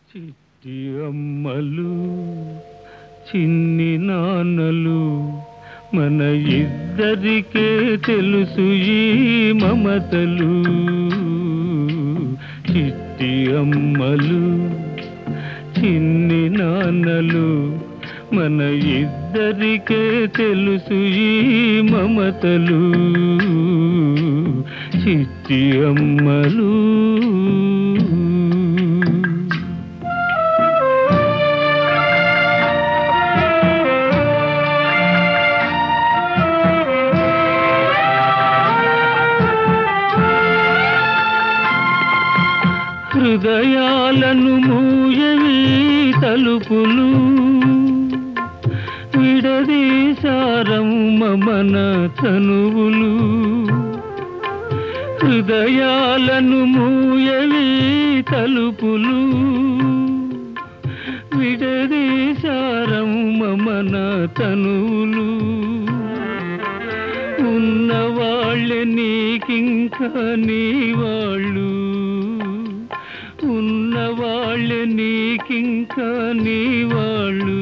చిట్టి అమ్మలు చిన్ని నాన్నలు మన ఇద్దరికే తెలుసు ఈ మమతలు చిట్టి అమ్మలు చిన్ని నాన్నలు మన ఇద్దరికే తెలుసు ఈ మమతలు చిట్టి అమ్మలు హృదయాలను మూయవి తలుపులు విడదీశారం మమన తనువులు హృదయాలను మూయవి తలుపులు విడదీశారం మమన తనువులు ఉన్నవాళ్ళే నీకింకా నీ వాళ్ళు ఉన్నవాళ్ళే నీకింకా నీ వాళ్ళు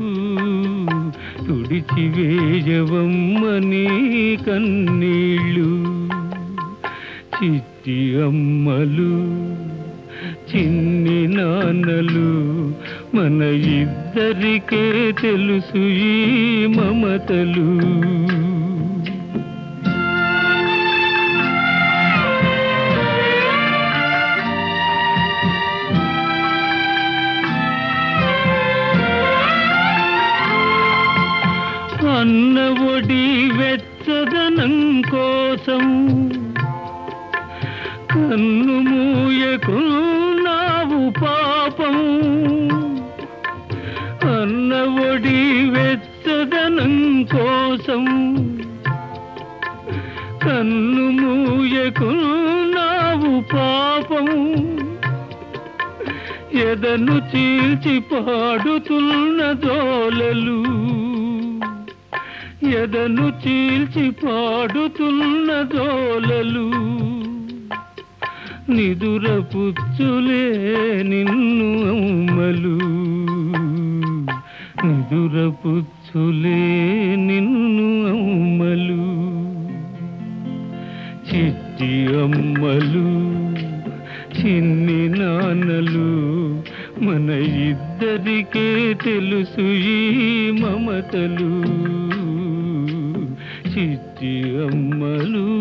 తుడిచి వేయవమ్మని కన్నీళ్ళు చిట్టి అమ్మలు చిన్ని నాన్నలు మన ఇద్దరికే తెలుసు ఈ మమతలు అన్న ఒడి వెచ్చదనం కోసం కన్ను మూయకున్నావు పాపం అన్న ఒడి వెచ్చదనం కోసం కన్ను మూయకున్నావు పాపం ఎదను చీల్చి పాడుతున్న దోలలు ఎదను చీల్చి పాడుతున్న దోలలు నిదుర పుచ్చులే నిన్ను అమ్మలు నిదుర పుచ్చులే నిన్ను అమ్మలు చిట్టి అమ్మలు చిన్ని నాన్నలు మన ఇద్దరికే తెలుసు ఈ మమతలు చిట్టి అమ్మలు